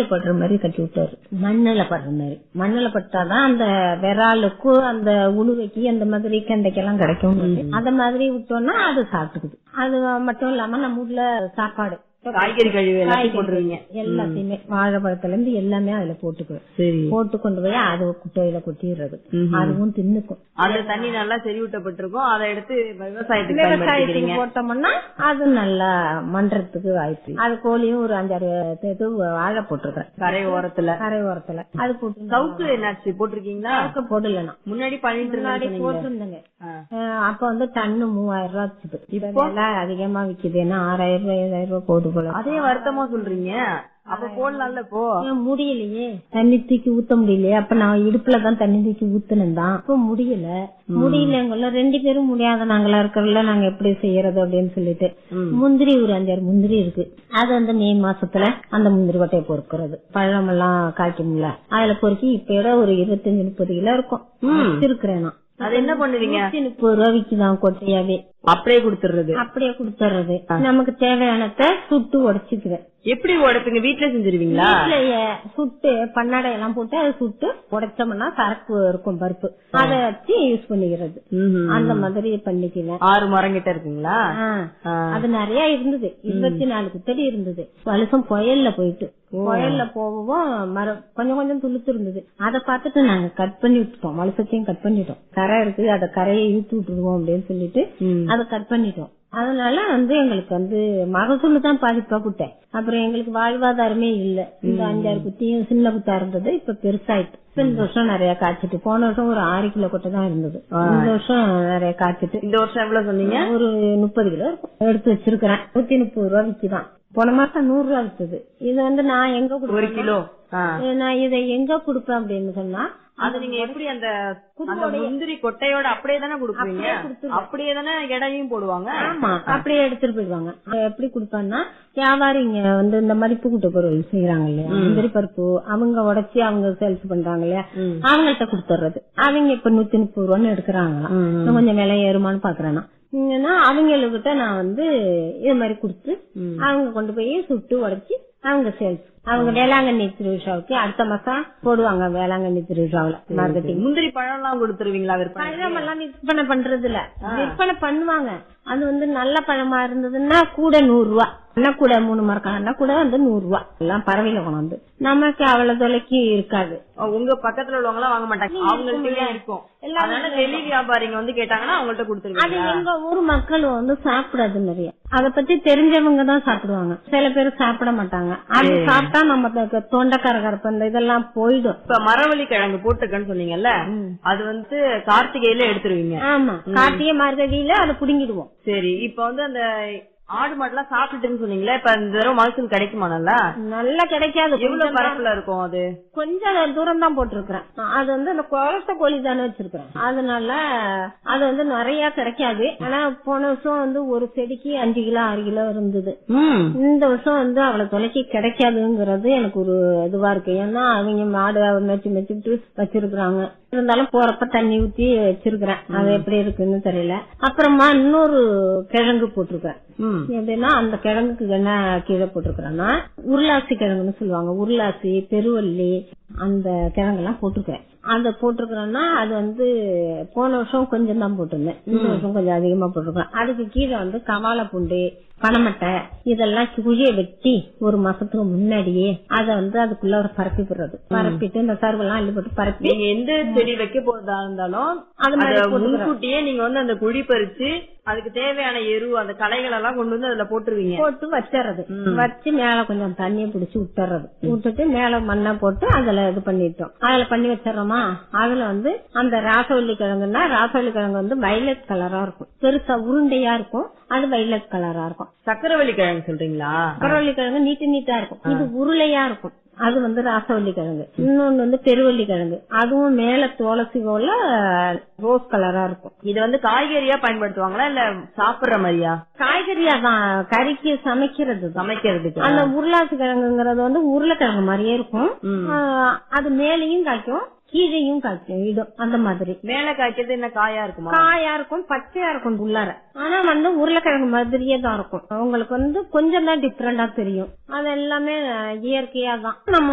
படுற மாதிரி கட்டி விட்டாரு மண்ணுல படுற மாதிரி மண்ணுல பட்டாதான் அந்த விராலுக்கும் அந்த உழுவைக்கு அந்த மாதிரி கெண்டைக்கெல்லாம் கிடைக்கும் அந்த மாதிரி விட்டோம்னா அது சாப்பிட்டுக்குது அது மட்டும் இல்லாம நம்ம வீட்ல சாப்பாடு காய்கறி கழிவு எல்லாத்தையும் காய்கறி போட்டுருவீங்க எல்லாத்தையுமே வாழைப்பழத்துல இருந்து எல்லாமே அதுல போட்டுக்குவேன் சரி போட்டு கொண்டு போய் அது குட்டையில கொட்டிடுறது ம்ஹும். அதுவும் தின்னுக்கும் அந்த தண்ணி நல்லா செறிவூட்டப்பட்டிருக்கும் அதை எடுத்து விவசாயத்துக்கு விவசாயத்துக்கு பயன்படுத்திக்கிறீங்க போட்டோம்னா அது நல்லா மன்றத்துக்கு வாய்ப்பு அது கோழியும் ஒரு அஞ்சாறு இது வாழை போட்டிருக்கேன் கரை ஓரத்துல கரை ஓரத்துல அது போட்டு சவுக்கு என்னாச்சு போட்டிருக்கீங்களா சவுக்கு போடலனா முன்னாடி பண்ணிட்டு முன்னாடி இருந்தாங்க போட்டிருந்தேங்க ஆ. அஹ் அப்ப வந்து டன்னு மூவாயிரம் ரூபாய் வச்சுது இப்போ அதிகமா விக்குது ஏன்னா ஆறாயிரம் ரூபாய் ஏழாயிரம் ரூபாய் போகுது போல அதே வருத்தமா சொல்றீங்க அப்ப போடலாம்ல இப்போ ஏன் முடியலையே தண்ணி தூக்கி ஊத்த முடியலையே அப்ப நான் இடுப்புல தான் தண்ணி தூக்கி ஊத்துனேன் தான் அப்ப முடியல முடியலங்கல்ல ரெண்டு பேரும் முடியாத நாங்களா இருக்கிறதுல நாங்க எப்படி செய்யறது அப்படின்னு சொல்லிட்டு ம். முந்திரி ஒரு அஞ்சாறு முந்திரி இருக்கு அது வந்து மே மாசத்துல அந்த முந்திரி கொட்டையை பொறுக்கிறது பழம் எல்லாம் காய்க்கும்ல அதுல பொறுக்கி இப்ப ஒரு இருபத்தஞ்சு முப்பது கிலோ இருக்கும் வச்சிருக்கிறேன் நான் அது என்ன பண்ணுவீங்க நூத்தி முப்பது ரூபா விக்குதான் கொட்டையாவே அப்படியே கொடுத்துறது அப்படியே கொடுத்துறது நமக்கு தேவையானத சுட்டு உடைச்சுக்குவேன் எப்படி உடைப்பீங்க வீட்டுல செஞ்சிருவீங்களா வீட்லயே சுட்டு பன்னாடை எல்லாம் போட்டு அதை சுட்டு உடைச்சோம்னா சரக்கு இருக்கும் பருப்பு அதை வச்சு யூஸ் பண்ணிக்கிறது ம்ஹும். அந்த மாதிரி பண்ணிக்குவேன் ஆறு மரம் கிட்ட இருக்குங்களா ஆ. ஆ. அது நிறைய இருந்தது இருபத்தி நாலு குத்தடி இருந்தது வருஷம் புயல்ல போயிட்டு புயல்ல போகவும் மரம் கொஞ்சம் கொஞ்சம் துளுத்து இருந்தது அதை பார்த்துட்டு நாங்க கட் பண்ணி விட்டுட்டோம் வலுசத்தையும் கட் பண்ணிட்டோம் கரை இருக்கு அதை கரையை இழுத்து விட்டுருவோம் அப்படின்னு சொல்லிட்டு ம். அதை கட் பண்ணிட்டோம் அதனால வந்து எங்களுக்கு வந்து மகசூல் தான் பாதிப்பா குட்டேன் அப்புறம் எங்களுக்கு வாழ்வாதாரமே இல்ல இந்த அஞ்சாறு குத்தியும் சின்ன குத்தா இருந்தது இப்ப பெருசாயிட்டு இப்ப இந்த வருஷம் நிறைய காய்ச்சிட்டு போன வருஷம் ஒரு ஆறு கிலோ கொட்டை தான் இருந்தது இந்த வருஷம் நிறைய காய்ச்சிட்டு இந்த வருஷம் எவ்வளவு சொன்னீங்க ஒரு முப்பது கிலோ இருக்கும் எடுத்து வச்சிருக்கிறேன் நூத்தி முப்பது ரூபா விக்குதான் போன மாசம் நூறு ரூபா வித்தது இது வந்து நான் எங்க ஒரு கொடுப்பேன் கிலோ ஆ. நான் இதை எங்க கொடுப்பேன் அப்படின்னு சொன்னா அது நீங்க எப்படி அந்த அந்த முந்திரி கொட்டையோட அப்படியே தானே கொடுப்பீங்க அப்படியே கொடுத்துருவேன். அப்படியே தானே எடையும் போடுவாங்க ஆமா அப்படியே எடுத்துட்டு போயிடுவாங்க அது எப்படி கொடுப்பான்னா வியாபாரிங்க வந்து இந்த மதிப்பு கூட்ட பொருள் செய்யறாங்க இல்லையா முந்திரி பருப்பு அவங்க உடைச்சி அவங்க சேல்ஸ் பண்றாங்க இல்லையா ம். அவங்கள்ட்ட கொடுத்துறது அவங்க இப்ப நூத்தி முப்பது ரூபான்னு எடுக்கிறாங்களாம் ம், ம். இன்னும் கொஞ்சம் விலை ஏறுமான்னு பாக்குறேன்னா இங்கன்னா அவங்ககிட்ட நான் வந்து இது மாதிரி கொடுத்து ம். அவங்க கொண்டு போய் சுட்டு உடைச்சி அவங்க சேல்ஸ் அவங்க வேளாங்கண்ணி திருவிழாவுக்கு அடுத்த மாசம் போடுவாங்க வேளாங்கண்ணி திருவிழாவுல மார்க்கெட்டிங் முந்திரி பழம் எல்லாம் கொடுத்துருவீங்களா விற்பனை பழமெல்லாம் விற்பனை பண்றது இல்ல விற்பனை பண்ணுவாங்க அது வந்து நல்ல பழமா இருந்ததுன்னா கூட நூறு ரூபா அண்ணா கூட மூணு மரக்கானா கூட வந்து நூறு ரூபா எல்லாம் பறவையில கொண்டாந்து நமக்கு அவ்வளவு தொலைக்கு இருக்காது உங்க பக்கத்துல உள்ளவங்க எல்லாம் வாங்க மாட்டாங்க அவங்கள்ட்டயே இருக்கும் அதனால வெளி வியாபாரிங்க வந்து கேட்டாங்கன்னா அவங்கள்ட்ட அது கொடுத்துருவீங்க எங்க ஊர் மக்கள் வந்து சாப்பிடாது நிறைய அத பத்தி தெரிஞ்சவங்க தான் சாப்பிடுவாங்க சில பேர் சாப்பிட மாட்டாங்க அது சாப்பிட்டா நம்ம த- தொண்டை கரகரப்பு இந்த இதெல்லாம் போயிடும் இப்ப மரவள்ளி கிழங்கு போட்டிருக்கேன்னு சொன்னீங்கல்ல அது வந்து கார்த்திகையில எடுத்துருவீங்க ஆமா கார்த்திகை மார்கழியில அதை புடுங்கிடுவோம் சரி இப்ப வந்து அந்த ஆடு மாடுலாம் சாப்பிட்டுன்னு சொன்னீங்களே இப்ப இந்த தடவை மகசூல் கிடைக்குமா நல்லா நல்லா கிடைக்காது எவ்வளவு பரப்புல இருக்கும் அது கொஞ்சம் தூரம் தான் போட்டிருக்கிறேன் அது வந்து அந்த குளத்த கோழி தானே வச்சிருக்கிறேன் அதனால அது வந்து நிறைய கிடைக்காது ஆனா போன வருஷம் வந்து ஒரு செடிக்கு அஞ்சு கிலோ ஆறு கிலோ இருந்தது இந்த வருஷம் வந்து அவ்வளவு தொலைக்கு கிடைக்காதுங்கிறது எனக்கு ஒரு இதுவா இருக்கு ஏன்னா அவங்க மாடு மெச்சு மெச்சுட்டு வச்சிருக்கிறாங்க இருந்தாலும் போறப்ப தண்ணி ஊத்தி வச்சிருக்கிறேன் அது எப்படி இருக்குன்னு தெரியல அப்புறமா இன்னொரு கிழங்கு போட்டிருக்கேன் ம். எப்படின்னா அந்த கிழங்குக்கு என்ன கீழே போட்டிருக்கிறேன்னா உருளாசி கிழங்குன்னு சொல்லுவாங்க உருளாசி பெருவள்ளி அந்த கிழங்கெல்லாம் போட்டிருக்கேன் அந்த போட்டிருக்கிறேன்னா அது வந்து போன வருஷம் கொஞ்சம் தான் போட்டிருந்தேன் இந்த வருஷம் கொஞ்சம் அதிகமா போட்டிருக்கேன் அதுக்கு கீழே வந்து கவால பூண்டு பனமட்டை இதெல்லாம் குழிய வெட்டி ஒரு மாசத்துக்கு முன்னாடியே அத வந்து அதுக்குள்ள ஒரு பரப்பி போடுறது பரப்பிட்டு இந்த சருவெல்லாம் அள்ளி போட்டு பரப்பி நீங்க எந்த செடி வைக்க போறதா இருந்தாலும் அது மாதிரி அத போட்டுக்கிறேன். முன்கூட்டியே நீங்க வந்து அந்த குழி பறிச்சு அதுக்கு தேவையான எரு அந்த களைகள் எல்லாம் கொண்டு வந்து அதுல போட்டுருவீங்க போட்டு வச்சிடுறது வச்சு மேல கொஞ்சம் தண்ணிய புடிச்சு விட்டுறது விட்டுட்டு மேல மண்ணை போட்டு அதுல இது பண்ணிட்டோம் அதுல பண்ணி வச்சிடறோமா அதுல வந்து அந்த ராசவள்ளி கிழங்குன்னா ராசவள்ளி கிழங்கு வந்து வைலட் கலரா இருக்கும் பெருசா உருண்டையா இருக்கும் அது வைலட் கலரா இருக்கும் சக்கரவள்ளி கிழங்கு சொல்றீங்களா சக்கரவள்ளி கிழங்கு நீட்டு நீட்டா இருக்கும் இது உருளையா இருக்கும் அது வந்து ராசவள்ளி கிழங்கு இன்னொன்னு வந்து பெருவள்ளி கிழங்கு அதுவும் மேல துளசி போல ரோஸ் கலரா இருக்கும் இது வந்து காய்கறியா பயன்படுத்துவாங்களா இல்ல சாப்பிடுற மாதிரியா காய்கறியா தான் கறிக்கு சமைக்கிறது தான் சமைக்கிறதுக்கு அந்த உருளாசி கிழங்குங்கிறது வந்து உருளைக்கிழங்கு மாதிரியே இருக்கும் ம். ஆஹ் அது மேலையும் காய்க்கும் கீழையும் காய்க்கும் இடும் அந்த மாதிரி மேல காய்க்கிறது என்ன காயா இருக்குமா காயா இருக்கும் பச்சையா இருக்கும் உள்ளார ஆனா வந்து உருளைக்கிழங்கு மாதிரியே தான் இருக்கும் அவங்களுக்கு வந்து கொஞ்சம் தான் டிஃப்ரெண்டா தெரியும் அது எல்லாமே இயற்கையா தான் நம்ம